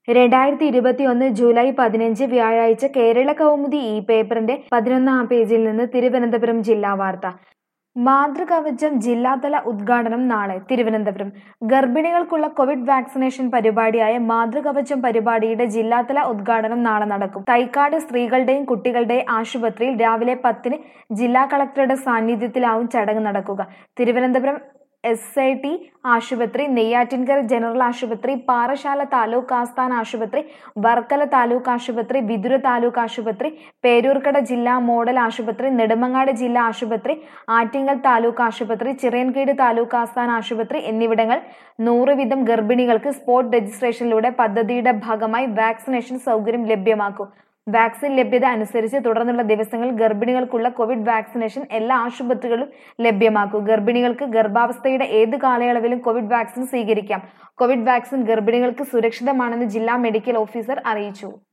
രണ്ടായിരത്തി ഇരുപത്തിയൊന്ന് ജൂലൈ പതിനഞ്ച് വ്യാഴാഴ്ച കേരള കൗമുദി ഈ പേപ്പറിന്റെ പതിനൊന്നാം പേജിൽ നിന്ന് തിരുവനന്തപുരം ജില്ലാ വാർത്ത മാതൃകവചം ജില്ലാതല ഉദ്ഘാടനം നാളെ തിരുവനന്തപുരം ഗർഭിണികൾക്കുള്ള കോവിഡ് വാക്സിനേഷൻ പരിപാടിയായ മാതൃകവചം പരിപാടിയുടെ ജില്ലാതല ഉദ്ഘാടനം നാളെ നടക്കും തൈക്കാട് സ്ത്രീകളുടെയും കുട്ടികളുടെയും ആശുപത്രിയിൽ രാവിലെ പത്തിന് ജില്ലാ കളക്ടറുടെ സാന്നിധ്യത്തിലാവും ചടങ്ങ് നടക്കുക തിരുവനന്തപുരം എസ് ഐ ടി ആശുപത്രി നെയ്യാറ്റിൻകര ജനറൽ ആശുപത്രി പാറശാല താലൂക്ക് ആസ്ഥാന ആശുപത്രി വർക്കല താലൂക്ക് ആശുപത്രി വിതുര താലൂക്ക് ആശുപത്രി പേരൂർക്കട ജില്ലാ മോഡൽ ആശുപത്രി നെടുമങ്ങാട് ജില്ലാ ആശുപത്രി ആറ്റിങ്ങൽ താലൂക്ക് ആശുപത്രി ചിറയൻകീട് താലൂക്ക് ആസ്ഥാന ആശുപത്രി എന്നിവിടങ്ങൾ നൂറ് വീതം ഗർഭിണികൾക്ക് സ്പോട്ട് രജിസ്ട്രേഷനിലൂടെ പദ്ധതിയുടെ ഭാഗമായി വാക്സിനേഷൻ സൗകര്യം ലഭ്യമാക്കും വാക്സിൻ ലഭ്യത അനുസരിച്ച് തുടർന്നുള്ള ദിവസങ്ങളിൽ ഗർഭിണികൾക്കുള്ള കോവിഡ് വാക്സിനേഷൻ എല്ലാ ആശുപത്രികളിലും ലഭ്യമാക്കും ഗർഭിണികൾക്ക് ഗർഭാവസ്ഥയുടെ ഏത് കാലയളവിലും കോവിഡ് വാക്സിൻ സ്വീകരിക്കാം കോവിഡ് വാക്സിൻ ഗർഭിണികൾക്ക് സുരക്ഷിതമാണെന്ന് ജില്ലാ മെഡിക്കൽ ഓഫീസർ അറിയിച്ചു